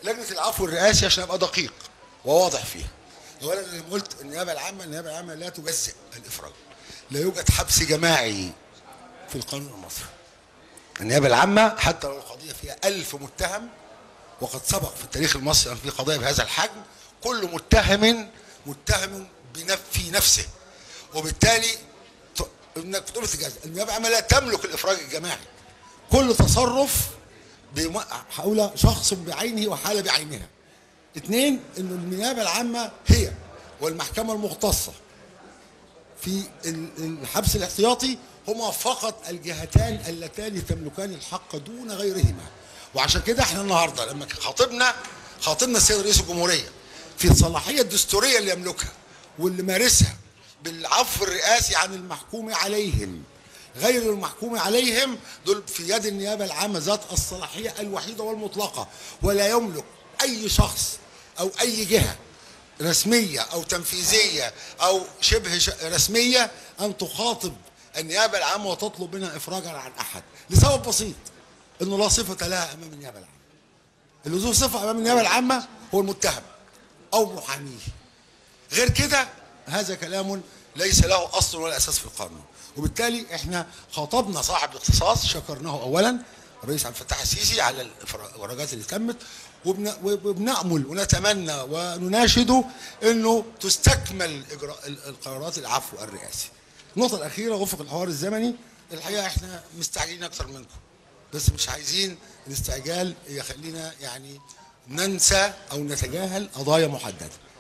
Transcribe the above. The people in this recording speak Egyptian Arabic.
لجنه العفو الرئاسي عشان ابقى دقيق وواضح فيها اولا انا قلت النيابه العامه النيابه العامه لا تجزئ الافراج لا يوجد حبس جماعي في القانون المصري النيابه العامه حتى لو القضيه فيها ألف متهم وقد سبق في التاريخ المصري ان في قضايا بهذا الحجم كل متهم متهم بنف في نفسه وبالتالي ت- انك تقول تجازى النيابه العامه لا تملك الافراج الجماعي كل تصرف بم- حول شخص بعينه وحاله بعينها اثنين ان النيابه العامه هي والمحكمه المختصه في ال- الحبس الاحتياطي هما فقط الجهتان اللتان تملكان الحق دون غيرهما وعشان كده احنا النهارده لما خاطبنا خاطبنا السيد رئيس الجمهوريه في الصلاحيه الدستوريه اللي يملكها واللي مارسها بالعفو الرئاسي عن المحكوم عليهم غير المحكوم عليهم دول في يد النيابه العامه ذات الصلاحيه الوحيده والمطلقه ولا يملك اي شخص او اي جهه رسمية أو تنفيذية أو شبه ش- رسمية أن تخاطب النيابة العامة وتطلب منها إفراجا عن أحد لسبب بسيط أنه لا صفة لها أمام النيابة العامة اللي ذو صفة أمام النيابة العامة هو المتهم أو محاميه غير كده هذا كلام ليس له أصل ولا أساس في القانون وبالتالي احنا خاطبنا صاحب الاختصاص شكرناه أولا الرئيس عبد الفتاح السيسي على الإفراجات اللي تمت وبن- وبنأمل ونتمنى ونناشده انه تستكمل اجراء ال- القرارات العفو الرئاسي. النقطة الأخيرة وفق الحوار الزمني الحقيقة احنا مستعجلين أكتر منكم بس مش عايزين الاستعجال يخلينا يعني ننسى أو نتجاهل قضايا محددة.